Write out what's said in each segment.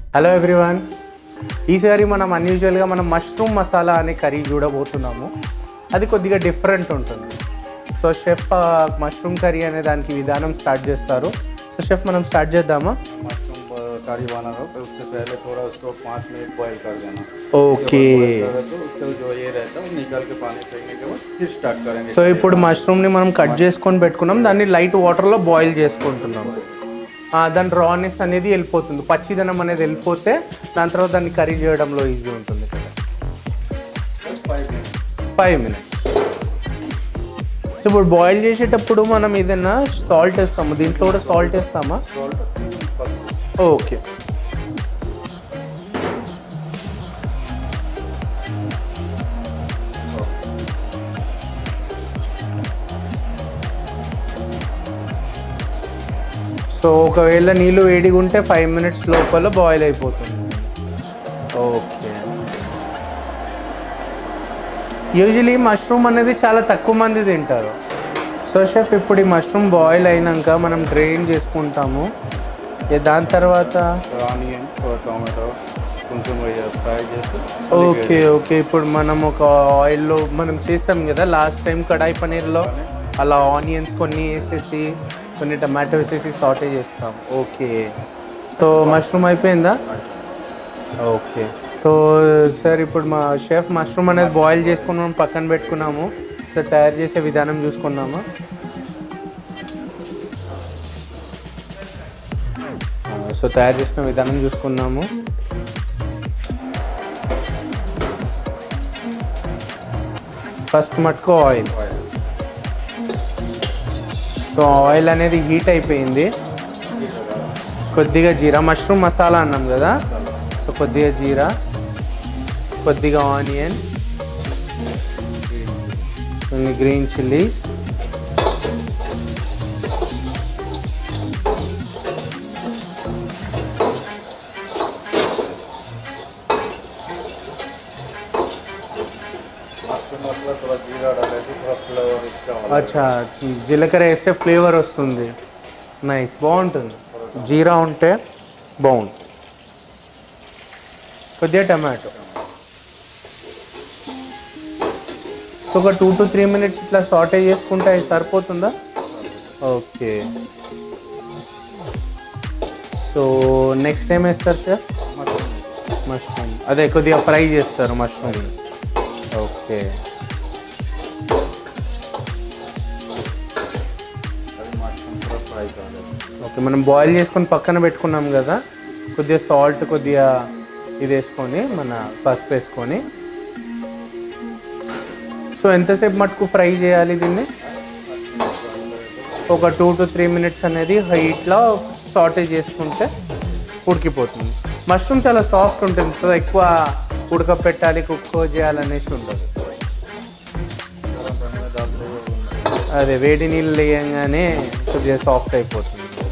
Hello everyone ఈసారి మనం అన్యూజువల్గా మనం మష్రూమ్ మసాలా అనే కర్రీ చూడబోతున్నాము అది కొద్దిగా డిఫరెంట్ ఉంటుంది సో షెఫ్ మష్రూమ్ కర్రీ అనే దానికి విధానం స్టార్ట్ చేస్తారు సో షెఫ్ మనం స్టార్ట్ చేద్దామా मशरूम करी बना रहा तो उससे पहले थोड़ा उसको पाँच मिनट बॉईल कर देना ఓకే Boil कर दो, तो उसका जो ये रहता है वो निकाल के पानी फेंकने के बाद फिर स्टार्ट करेंगे సో ఇప్పుడు మష్రూమ్ని మనం కట్ చేసుకొని పెట్టుకున్నాం దాన్ని లైట్ వాటర్లో బాయిల్ చేసుకుంటున్నాం ఆ, దాని రానెస్ అనేది వెళ్ళిపోతుంది పచ్చిదనం అనేది వెళ్ళిపోతే దాని తర్వాత దాన్ని కర్రీ చేయడంలో ఈజీ ఉంటుంది కదా five minute five minutes so ఇప్పుడు బాయిల్ చేసేటప్పుడు మనం ఏదైనా సాల్ట్ వేస్తాము దీంట్లో కూడా సాల్ట్ వేస్తామా सॉल्ट ఓకే సో ఒకవేళ నీళ్ళు వేడిగా ఉంటే ఫైవ్ మినిట్స్ లోపల బాయిల్ అయిపోతుంది ఓకే యూజువలీ మష్రూమ్ అనేది చాలా తక్కువ మంది తింటారు సో షెఫ్ ఇప్పుడు ఈ మష్రూమ్ బాయిల్ అయినాక మనం డ్రైన్ చేసుకుంటాము ఇక దాని తర్వాత ఆనియన్ టొమాటో కొంచెం ఫ్రై చేసి ఓకే ఓకే ఇప్పుడు మనం ఒక ఆయిల్లో మనం చేస్తాం కదా లాస్ట్ టైం కడాయి పనీర్లో అలా ఆనియన్స్ కొన్ని వేసేసి కొన్ని టమాటో వేసేసి సాటే చేస్తాం ఓకే సో మష్రూమ్ అయిపోయిందా ఓకే సో సార్ ఇప్పుడు మా షెఫ్ మష్రూమ్ అనేది బాయిల్ చేసుకుని మనం పక్కన పెట్టుకున్నాము సార్ తయారు చేసే విధానం చూసుకున్నామా సో తయారు చేసిన విధానం చూసుకున్నాము ఫస్ట్ మటుకు ఆయిల్ సో ఆయిల్ అనేది హీట్ అయిపోయింది కొద్దిగా జీరా మష్రూమ్ మసాలా అన్నాం కదా సో కొద్దిగా జీరా కొద్దిగా ఆనియన్ కొన్ని గ్రీన్ చిల్లీస్ मशरूम मसाला थोड़ा जीरा डाले तो थोड़ा फ्लेवर इसका हो అచ్చా జీలకర్ర వేస్తే ఫ్లేవర్ వస్తుంది నైస్ బాగుంటుంది జీరా ఉంటే బాగుంటుంది కొద్దిగా టమాటో సో ఒక టూ టు త్రీ మినిట్స్ ఇట్లా సాటే చేసుకుంటే అది సరిపోతుందా ఓకే సో నెక్స్ట్ ఏం వేస్తారు సార్ मशरूम మష్రూమ్ అదే కొద్దిగా ఫ్రై చేస్తారు మష్రూమ్ ఓకే अभी मशरूम थोड़ा फ्राई कर देते ఓకే మనం బాయిల్ చేసుకొని పక్కన పెట్టుకున్నాం కదా కొద్దిగా సాల్ట్ కొద్దిగా ఇది వేసుకొని మన పసుపు వేసుకొని సో ఎంతసేపు మటుకు ఫ్రై చేయాలి దీన్ని ఒక టూ టు త్రీ మినిట్స్ అనేది హైట్లో సాటే చేసుకుంటే ఉడికిపోతుంది మష్రూమ్ చాలా సాఫ్ట్ ఉంటుంది సో ఎక్కువ ఉడకపెట్టాలి కుక్ చేయాలనేసి ఉండదు गरम पानी में डाल दो అదే వేడి నీళ్ళు వేయంగానే కొద్దిగా సాఫ్ట్ అయిపోతుంది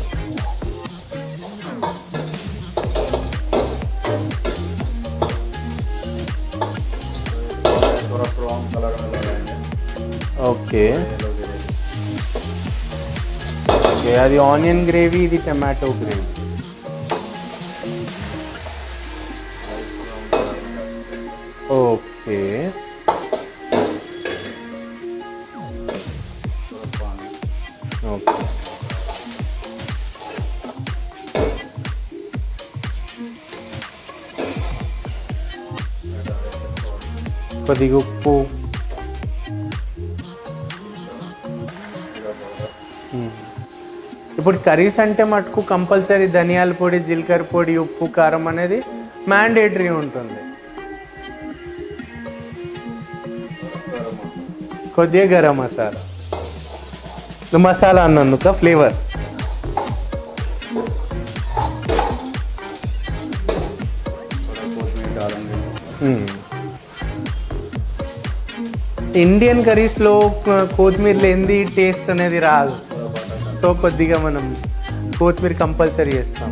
थोड़ा ब्राउन कलर में लगाएंगे ఓకే येलो ग्रेवी ఓకే అది ఆనియన్ గ్రేవీ ఇది టమాటో గ్రేవీ ఓకే थोड़ा पानी ఓకే కొద్దిగా ఉప్పు మ్మ్. ఇప్పుడు కర్రీస్ అంటే మటుకు కంపల్సరీ ధనియాల పొడి జీలకర్ర పొడి ఉప్పు కారం అనేది మ్యాండేటరీ ఉంటుంది కొద్దిగా గరం మసాలా ఇది మసాలా అన్నందుక ఫ్లేవర్ थोड़ा कोथमीर डालेंगे ఇండియన్ కర్రీస్లో కొత్తిమీర లేనిది టేస్ట్ అనేది రాదు थोड़ा बटर సో కొద్దిగా మనం కొత్తిమీర కంపల్సరీ చేస్తాం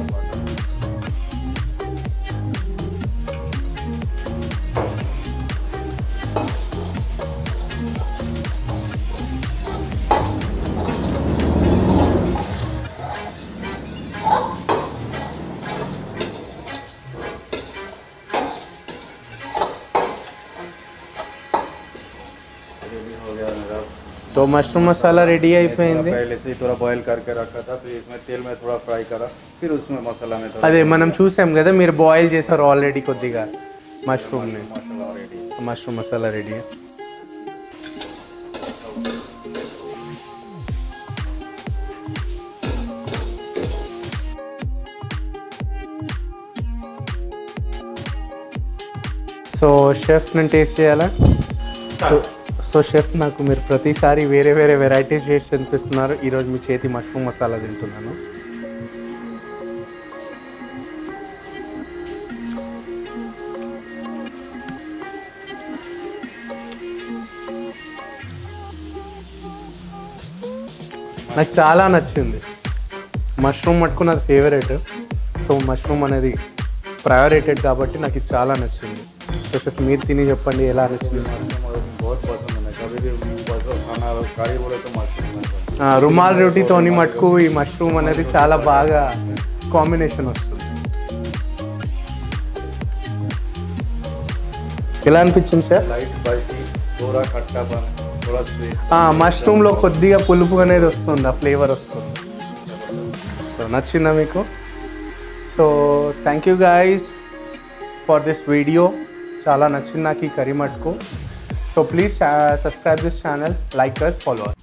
సో మష్రూమ్ మసాలా రెడీ అయిపోయింది थोड़ा पहले से ही थोड़ा बॉईल करके रखा था फिर इसमें तेल में थोड़ा फ्राई करा फिर उसमें मसाला में थोड़ा అదే మనం చూసాం కదా మీరు బాయిల్ చేశారు ఆల్రెడీ కొద్దిగా మష్రూమ్ని masala ready mushroom masala ready so chef నేను టేస్ట్ చేయాలా సో సో షెఫ్ నాకు మీరు ప్రతిసారి వేరే వేరే వెరైటీస్ చేసి అనిపిస్తున్నారు ఈరోజు మీ చేతి మష్రూమ్ మసాలా తింటున్నాను నాకు చాలా నచ్చింది మష్రూమ్ మటుకు నాది ఫేవరెట్ సో మష్రూమ్ అనేది ప్రయారిటెడ్ కాబట్టి నాకు ఇది చాలా నచ్చింది సో షెఫ్ మీరు తిని చెప్పండి ఎలా నచ్చింది बहुत पसंद है कभी भी पसंद खाना कड़ी बोले तो मशरूम है ఆ, రుమాల్ రోటీతోని మటుకు ఈ మష్రూమ్ అనేది చాలా బాగా కాంబినేషన్ వస్తుంది ఎలా అనిపించింది సార్ लाइट स्पाइसी थोड़ा खट्टापन थोड़ा स्वीट మష్రూమ్లో కొద్దిగా పులుపు అనేది వస్తుంది ఆ ఫ్లేవర్ వస్తుంది సో నచ్చిందా మీకు so thank you guys for this video చాలా నచ్చింది నాకు ఈ కర్రీ మటుకు so please subscribe this channel like us follow